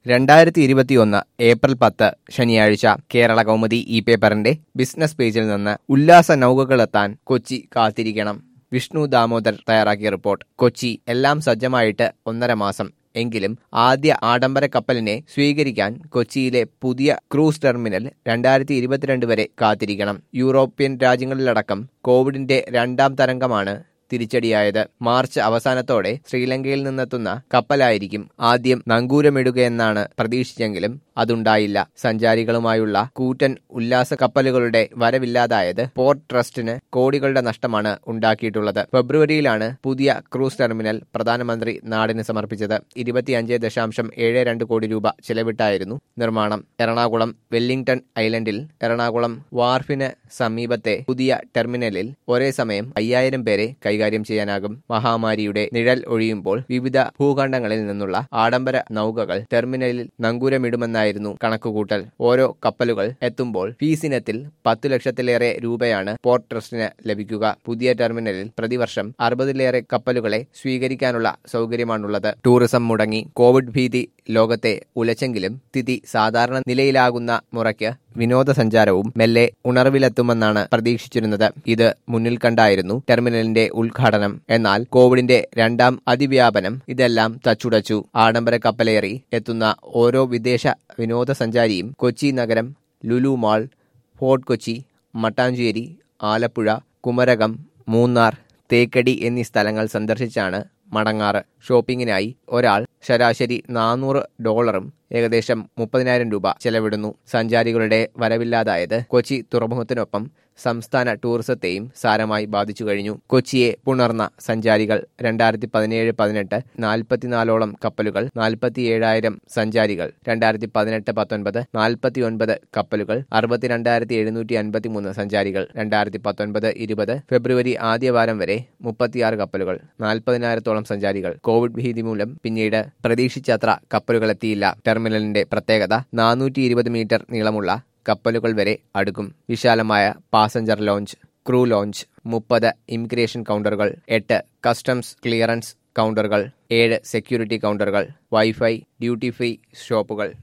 രണ്ടായിരത്തി ഇരുപത്തിയൊന്ന് ഏപ്രിൽ പത്ത് ശനിയാഴ്ച കേരള കൗമുദി ഈ പേപ്പറിന്റെ ബിസിനസ് പേജിൽ നിന്ന് ഉല്ലാസ നൗകകളെത്താൻ കൊച്ചി കാത്തിരിക്കണം വിഷ്ണു ദാമോദർ തയ്യാറാക്കിയ റിപ്പോർട്ട് കൊച്ചി എല്ലാം സജ്ജമായിട്ട് ഒന്നര മാസം എങ്കിലും ആദ്യ ആഡംബര കപ്പലിനെ സ്വീകരിക്കാൻ കൊച്ചിയിലെ പുതിയ ക്രൂസ് ടെർമിനൽ രണ്ടായിരത്തി ഇരുപത്തിരണ്ട് വരെ കാത്തിരിക്കണം യൂറോപ്യൻ രാജ്യങ്ങളിലടക്കം കോവിഡിന്റെ രണ്ടാം തരംഗമാണ് തിരിച്ചടിയായത് മാർച്ച് അവസാനത്തോടെ ശ്രീലങ്കയിൽ നിന്നെത്തുന്ന കപ്പലായിരിക്കും ആദ്യം നങ്കൂരമിടുകയെന്നാണ് പ്രതീക്ഷിച്ചെങ്കിലും അതുണ്ടായില്ല സഞ്ചാരികളുമായുള്ള കൂറ്റൻ ഉല്ലാസ കപ്പലുകളുടെ വരവില്ലാതായത് പോർട്ട് ട്രസ്റ്റിന് കോടികളുടെ നഷ്ടമാണ് ഉണ്ടാക്കിയിട്ടുള്ളത് ഫെബ്രുവരിയിലാണ് പുതിയ ക്രൂസ് ടെർമിനൽ പ്രധാനമന്ത്രി നാടിന് സമർപ്പിച്ചത് ഇരുപത്തിയഞ്ച് ദശാംശം ഏഴ് രണ്ട് കോടി രൂപ ചെലവിട്ടായിരുന്നു നിർമ്മാണം എറണാകുളം വെല്ലിംഗ്ടൺ ഐലൻഡിൽ എറണാകുളം വാർഫിന് സമീപത്തെ പുതിയ ടെർമിനലിൽ ഒരേ സമയം അയ്യായിരം പേരെ കൈകാര്യം ചെയ്യാനാകും മഹാമാരിയുടെ നിഴൽ ഒഴിയുമ്പോൾ വിവിധ ഭൂഖണ്ഡങ്ങളിൽ നിന്നുള്ള ആഡംബര നൗകകൾ ടെർമിനലിൽ നങ്കൂരമിടുമെന്നായിരുന്നു കണക്കുകൂട്ടൽ ഓരോ കപ്പലുകൾ എത്തുമ്പോൾ ഫീസിനത്തിൽ പത്തു ലക്ഷത്തിലേറെ രൂപയാണ് പോർട്ട് ട്രസ്റ്റിന് ലഭിക്കുക പുതിയ ടെർമിനലിൽ പ്രതിവർഷം അറുപതിലേറെ കപ്പലുകളെ സ്വീകരിക്കാനുള്ള സൗകര്യമാണുള്ളത് ടൂറിസം മുടങ്ങി കോവിഡ് ഭീതി ലോകത്തെ ഉലച്ചെങ്കിലും സ്ഥിതി സാധാരണ നിലയിലാകുന്ന മുറയ്ക്ക് വിനോദസഞ്ചാരവും മെല്ലെ ഉണർവിലെത്തുമെന്നാണ് പ്രതീക്ഷിച്ചിരുന്നത് ഇത് മുന്നിൽ കണ്ടായിരുന്നു ടെർമിനലിന്റെ ഉദ്ഘാടനം എന്നാൽ കോവിഡിന്റെ രണ്ടാം അതിവ്യാപനം ഇതെല്ലാം തച്ചുടച്ചു ആഡംബര കപ്പലേറി എത്തുന്ന ഓരോ വിദേശ വിനോദസഞ്ചാരിയും കൊച്ചി നഗരം ലുലു മാൾ ഫോർട്ട് കൊച്ചി മട്ടാഞ്ചേരി ആലപ്പുഴ കുമരകം മൂന്നാർ തേക്കടി എന്നീ സ്ഥലങ്ങൾ സന്ദർശിച്ചാണ് മടങ്ങാറ് ഷോപ്പിങ്ങിനായി ഒരാൾ ശരാശരി നാനൂറ് ഡോളറും ഏകദേശം മുപ്പതിനായിരം രൂപ ചെലവിടുന്നു സഞ്ചാരികളുടെ വരവില്ലാതായത് കൊച്ചി തുറമുഖത്തിനൊപ്പം സംസ്ഥാന ടൂറിസത്തെയും സാരമായി ബാധിച്ചു കഴിഞ്ഞു കൊച്ചിയെ പുണർന്ന സഞ്ചാരികൾ രണ്ടായിരത്തി പതിനേഴ് പതിനെട്ട് നാൽപ്പത്തിനാലോളം കപ്പലുകൾ നാൽപ്പത്തിയേഴായിരം സഞ്ചാരികൾ രണ്ടായിരത്തി പതിനെട്ട് പത്തൊൻപത് നാൽപ്പത്തി ഒൻപത് കപ്പലുകൾ അറുപത്തിരണ്ടായിരത്തി എഴുന്നൂറ്റി അൻപത്തി മൂന്ന് സഞ്ചാരികൾ രണ്ടായിരത്തി പത്തൊൻപത് ഇരുപത് ഫെബ്രുവരി ആദ്യവാരം വരെ മുപ്പത്തിയാറ് കപ്പലുകൾ നാൽപ്പതിനായിരത്തോളം സഞ്ചാരികൾ കോവിഡ് ഭീതി മൂലം പിന്നീട് പ്രതീക്ഷിച്ചത്ര കപ്പലുകൾ എത്തിയില്ല ടെർമിനലിന്റെ പ്രത്യേകത നാനൂറ്റി ഇരുപത് മീറ്റർ നീളമുള്ള കപ്പലുകൾ വരെ അടുക്കും വിശാലമായ പാസഞ്ചർ ലോഞ്ച് ക്രൂ ലോഞ്ച് മുപ്പത് ഇമിഗ്രേഷൻ കൗണ്ടറുകൾ എട്ട് കസ്റ്റംസ് ക്ലിയറൻസ് കൗണ്ടറുകൾ ഏഴ് സെക്യൂരിറ്റി കൗണ്ടറുകൾ വൈഫൈ ഡ്യൂട്ടി ഫ്രീ ഷോപ്പുകൾ